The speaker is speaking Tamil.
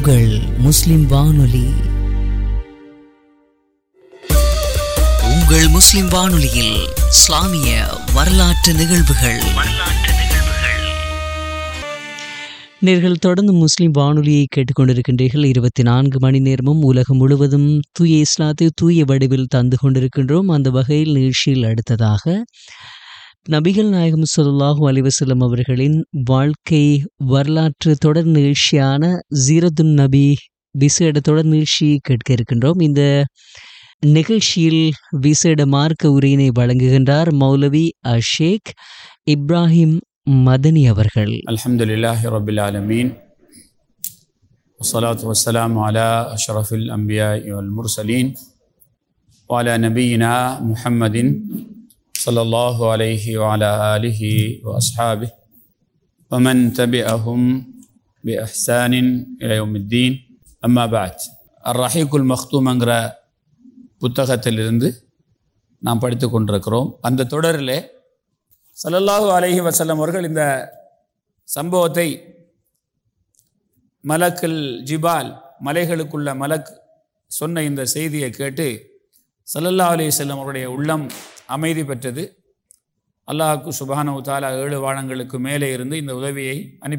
உங்கள் முஸ்லிம் வானொலி உங்கள் முஸ்லிம் வானொலியில் இஸ்லாமிய வரலாற்று நிகழ்வுகள் நேர்கள் தொடர்ந்து முஸ்லிம் வானொலியை கேட்டுக்கொண்டிருக்கின்றீர்கள் இருபத்தி நான்கு மணி நேரமும் உலகம் முழுவதும் தூய இஸ்லாத்தை தூய வடிவில் தந்து கொண்டிருக்கின்றோம் அந்த வகையில் நிகழ்ச்சியில் அடுத்ததாக நபிகள் நாயகம் ஸல்லல்லாஹு அலைஹி வஸல்லம் அவர்களின் வாழ்க்கை வரலாற்று தொடர் நிகழ்ச்சியான ஜீரத்துன் நபி விசேட தொடர் நிகழ்ச்சி கேட்க இருக்கின்றோம் இந்த நிகழ்ச்சியில் விசேட மார்க்க உரையினை வழங்குகின்றார் மௌலவி அஷேக் இப்ராஹிம் மதனி அவர்கள் الحمد لله رب العالمين والصلاة والسلام على أشرف الأنبياء والمرسلين وعلى نبينا محمد صلى الله عليه وعلى آله وأصحابه ومن تبعهم بإحسان إلى يوم الدين أما بعد الرحيق المختوم என்கிற புத்தகத்திலிருந்து நாம் படித்து கொண்டிருக்கிறோம் அந்த தொடரிலே ஸல்லல்லாஹு அலைஹி வஸல்லம் அவர்கள் இந்த சம்பவத்தை மலக்குல் ஜிபால் மலைகளுக்குள்ள மலக் சொன்ன இந்த செய்தியை கேட்டு ஸல்லல்லாஹு அலைஹி வஸல்லம் அவருடைய உள்ளம் அமைதி பெற்றது அல்லாஹ்க்கு சுபஹானஹு தஆலா ஏழு வானங்களுக்கு மேலே இருந்து இந்த உதவியை அனுப்பி